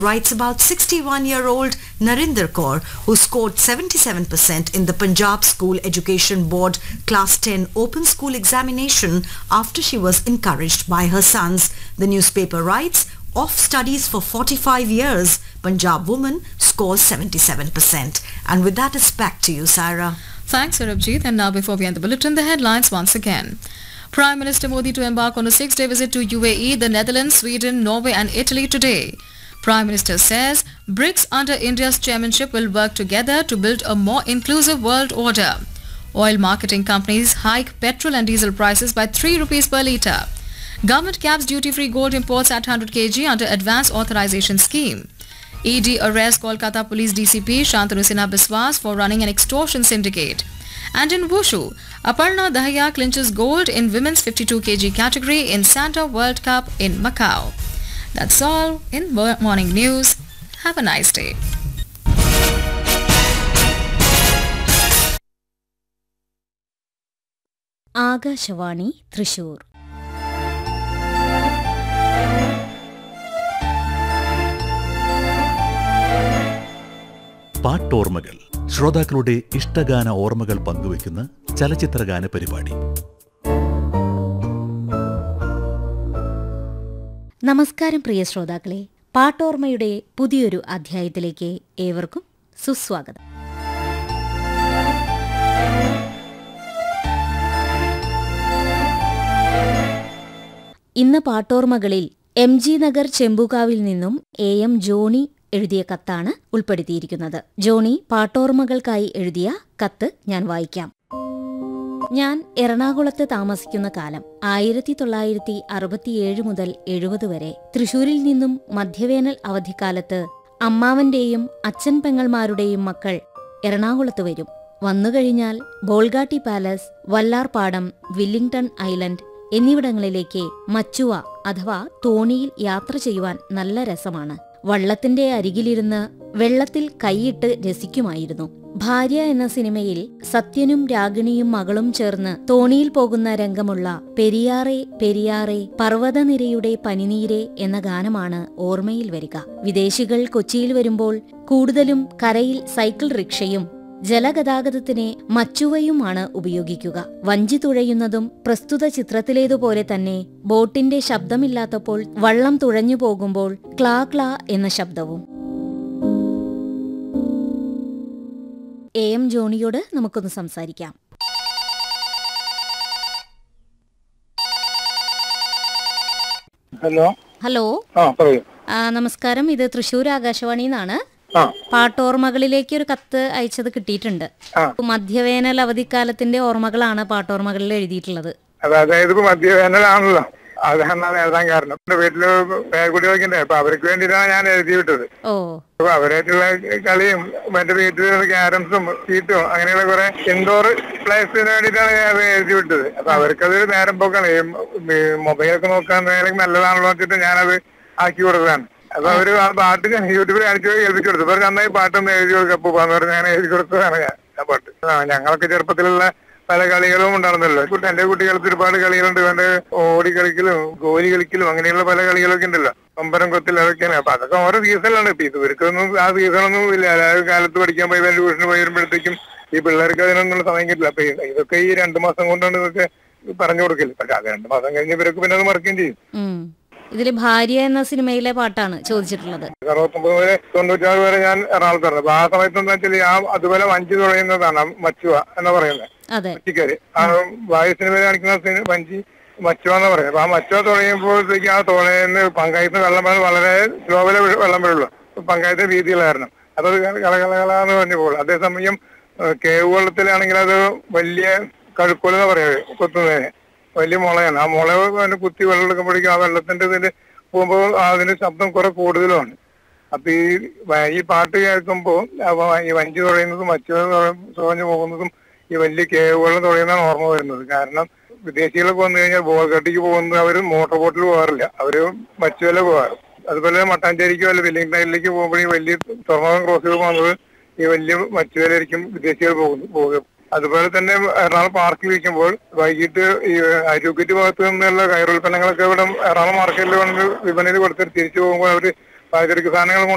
writes about 61-year-old Narinder Kaur, who scored 77% in the Punjab School Education Board Class 10 Open School Examination after she was encouraged by her sons. The newspaper writes, off studies for 45 years, Punjab woman scores 77%. And with that, it's back to you, Saira. Thanks, Sarabjit. And now before we end the bulletin, the headlines once again. Prime Minister Modi to embark on a six-day visit to UAE, the Netherlands, Sweden, Norway and Italy today. Prime Minister says BRICS under India's chairmanship will work together to build a more inclusive world order. Oil marketing companies hike petrol and diesel prices by 3 rupees per litre. Government caps duty-free gold imports at 100 kg under advance authorization scheme. ED arrests Kolkata Police DCP Shantanu Sinha Biswas for running an extortion syndicate. And in Wushu, Aparna Dahya clinches gold in women's 52 kg category in Santa World Cup in Macau. That's all in Mo- Morning News. Have a nice day. Akashvani Thrissur പാട്ടോർമ്മകൾ ശ്രോതാക്കളുടെ ഇഷ്ടഗാന ഓർമ്മകൾ പങ്കുവയ്ക്കുന്ന ചലച്ചിത്രഗാന പരിപാടി നമസ്കാരം പ്രിയ ശ്രോതാക്കളെ പാട്ടോർമ്മയുടെ പുതിയൊരു അധ്യായത്തിലേക്ക് ഏവർക്കും സുസ്വാഗതം ഇന്ന് പാട്ടോർമ്മകളിൽ എം ജി നഗർ ചെമ്പുകാവിൽ നിന്നും എ എം ജോണി എഴുതിയ കത്താണ് ഉൾപ്പെടുത്തിയിരിക്കുന്നത് ജോണി പാട്ടോർമ്മകൾക്കായി എഴുതിയ കത്ത് ഞാൻ വായിക്കാം ഞാൻ എറണാകുളത്ത് താമസിക്കുന്ന കാലം ആയിരത്തി തൊള്ളായിരത്തി അറുപത്തിയേഴ് മുതൽ എഴുപത് വരെ തൃശൂരിൽ നിന്നും മധ്യവേനൽ അവധിക്കാലത്ത് അമ്മാവന്റെയും അച്ഛൻ പെങ്ങൾമാരുടെയും മക്കൾ എറണാകുളത്ത് വരും വന്നുകഴിഞ്ഞാൽ Bolgatty palace Vallarpadam Willingdon island എന്നിവിടങ്ങളിലേക്ക് മച്ചുവ അഥവാ തോണിയിൽ യാത്ര ചെയ്യുവാൻ നല്ല രസമാണ് വള്ളത്തിന്റെ അരികിലിരുന്ന് വെള്ളത്തിൽ കൈയിട്ട് രസിക്കുമായിരുന്നു ഭാര്യ എന്ന സിനിമയിൽ സത്യനും രാഗിണിയും മകളും ചേർന്ന് തോണിയിൽ പോകുന്ന രംഗമുള്ള പെരിയാറെ പെരിയാറെ പർവ്വതനിരയുടെ പനിനീരെ എന്ന ഗാനമാണ് ഓർമ്മയിൽ വരിക വിദേശികൾ കൊച്ചിയിൽ വരുമ്പോൾ കൂടുതലും കരയിൽ സൈക്കിൾ റിക്ഷയും ജലഗതാഗതത്തിന് മച്ചുവയുമാണ് ഉപയോഗിക്കുക വഞ്ചി തുഴയുന്നതും പ്രസ്തുത ചിത്രത്തിലേതുപോലെ തന്നെ ബോട്ടിന്റെ ശബ്ദമില്ലാത്തപ്പോൾ വള്ളം തുഴഞ്ഞു പോകുമ്പോൾ ക്ലാ ക്ലാ എന്ന ശബ്ദവും എ എം ജോണിയോട് നമുക്കൊന്ന് സംസാരിക്കാം ഹലോ ഹലോ ആ പറയൂ ആ, നമസ്കാരം ഇത് തൃശൂർ ആകാശവാണി നിന്നാണ് ആ പാട്ടോർമ്മകളിലേക്ക് ഒരു കത്ത് അയച്ചത് കിട്ടിയിട്ടുണ്ട് ആ. മധ്യവേനൽ അവധിക്കാലത്തിന്റെ ഓർമ്മകളാണ് പാട്ടോർമ്മകളിൽ എഴുതിയിട്ടുള്ളത് അത് അതായത് ഇപ്പൊ മധ്യവേനലാണല്ലോ അതാണ് എഴുതാൻ കാരണം എന്റെ വീട്ടില് പേരക്കുട്ടികളൊക്കെ ഉണ്ട് അപ്പൊ അവർക്ക് വേണ്ടിയിട്ടാണ് ഞാൻ എഴുതി വിട്ടത് ഓ അപ്പൊ അവരായിട്ടുള്ള കളിയും മറ്റേ വീട്ടിലുള്ള ക്യാരംസും ചീറ്റും അങ്ങനെയുള്ള കുറെ ഇൻഡോർ പ്ലേസിന് വേണ്ടിയിട്ടാണ് ഞാൻ അത് എഴുതി വിട്ടത് അപ്പൊ അവർക്കത് നേരം പോക്കാണ് ഈ മൊബൈലൊക്കെ നോക്കാൻ നേരം നല്ലതാണല്ലോ വെച്ചിട്ട് ഞാനത് ആക്കി കൊടുത്തതാണ് അപ്പൊ അവര് ആ പാട്ട് ഞാൻ യൂട്യൂബിൽ കാണിച്ചു എഴുതി കൊടുത്തു അപ്പൊ നന്നായി പാട്ടൊന്ന് എഴുതി കൊടുക്കുക അപ്പൂപ്പാന്ന് പറഞ്ഞ് ഞാൻ എഴുതി കൊടുത്തതാണ് ഞാൻ ആ പാട്ട് ആ ഞങ്ങളൊക്കെ ചെറുപ്പത്തിലുള്ള പല കളികളും ഉണ്ടായിരുന്നല്ലോ കുട്ടി- എന്റെ കുട്ടികൾക്ക് ഒരുപാട് കളികളുണ്ട് എന്റെ ഓടി കളിക്കലും ഗോലി കളിക്കലും അങ്ങനെയുള്ള പല കളികളൊക്കെ ഉണ്ടല്ലോ പമ്പരം കൊത്തിൽ അതൊക്കെയാണ് അപ്പൊ അതൊക്കെ ഓരോ സീസണിലാണ് ഇപ്പൊ ഇത് ഇവർക്കൊന്നും ആ സീസണൊന്നും ഇല്ല അതായത് കാലത്ത് പഠിക്കാൻ പോയി ട്യൂഷന് പോയി വരുമ്പോഴത്തേക്കും ഈ പിള്ളേർക്ക് അതിനൊന്നും സമയം കിട്ടില്ല അപ്പൊ ഈ- ഇതൊക്കെ ഈ രണ്ടു മാസം കൊണ്ടാണ് ഇതൊക്കെ പറഞ്ഞു കൊടുക്കല് പക്ഷെ അത് രണ്ടു മാസം കഴിഞ്ഞ് ഇവർക്ക് പിന്നെ അത് മറക്കുകയും ചെയ്യും ഉം. ഇതില് ഭാര്യ എന്ന സിനിമയിലെ പാട്ടാണ് ചോദിച്ചിട്ടുള്ളത് അറുപത്തൊമ്പത് വരെ തൊണ്ണൂറ്റാറ് വരെ ഞാൻ എറണാകുളത്തായിരുന്നു അപ്പൊ ആ സമയത്ത് എന്താ വെച്ചാൽ ആ അതുപോലെ വഞ്ചി തുഴയുന്നതാണ് മച്ചുവ എന്ന് പറയുന്നത് അതെ വഞ്ചിക്കാര് ആ വായു സിനിമയിൽ കാണിക്കുന്ന സിനി- വഞ്ചി മച്ചുവ എന്ന് പറയുന്നത് അപ്പൊ ആ മച്ചുവ തുഴയുമ്പോഴത്തേക്ക് ആ തുഴയുന്ന പങ്കായത്തിന് വെള്ളം വീണ് വളരെ സ്ലോവിലെ വെള്ളം വീഴുള്ളൂ പങ്കായത്തെ രീതിയുള്ള കാരണം അപ്പൊ അത് കളകളകളാന്ന് പറഞ്ഞു പോകുള്ളൂ അതേസമയം ഏഹ്, കേവ് വെള്ളത്തിലാണെങ്കിൽ അത് വലിയ കഴുക്കോൽ എന്ന് പറയുന്നത് കുത്തുന്നതിന് വലിയ മുളയാണ് ആ മുള പിന്നെ കുത്തി വെള്ളം എടുക്കുമ്പോഴേക്കും ആ വെള്ളത്തിന്റെ ഇതിൽ പോകുമ്പോൾ അതിന് ശബ്ദം കുറെ കൂടുതലുമാണ് അപ്പൊ ഈ വ- ഈ പാട്ട് കേൾക്കുമ്പോൾ ഈ വഞ്ചി തുഴയുന്നതും മറ്റു തുഴഞ്ഞു പോകുന്നതും ഈ വലിയ കേവുകളും തുഴയുന്നതാണ് ഓർമ്മ വരുന്നത് കാരണം വിദേശികളൊക്കെ വന്നു കഴിഞ്ഞാൽ ബോൾഗട്ടിക്ക് പോകുന്നത് അവർ മോട്ടോർ ബോട്ടിൽ പോകാറില്ല അവര് മച്ചുവല പോകാറ് അതുപോലെ മട്ടാഞ്ചേരിക്കോ അല്ല വെല്ലിംഗ്ടണിലേക്ക് പോകുമ്പോൾ ഈ വലിയ തുറമുഖം ക്രോസ് ചെയ്ത് പോകുന്നത് ഈ വലിയ മച്ചുവലായിരിക്കും വിദേശികൾ പോകുന്നത് പോകുക അതുപോലെ തന്നെ എറണാകുളം പാർക്കിൽ ഇരിക്കുമ്പോൾ വൈകിട്ട് ഈ അരൂക്കറ്റ് ഭാഗത്ത് നിന്നുള്ള കയറുൽപ്പന്നങ്ങളൊക്കെ ഇവിടെ എറണാകുളം മാർക്കറ്റിൽ കൊണ്ട് വിപണിയിൽ കൊടുത്തിട്ട് തിരിച്ചു പോകുമ്പോൾ അവര് പാചക സാധനങ്ങൾ കൊണ്ട്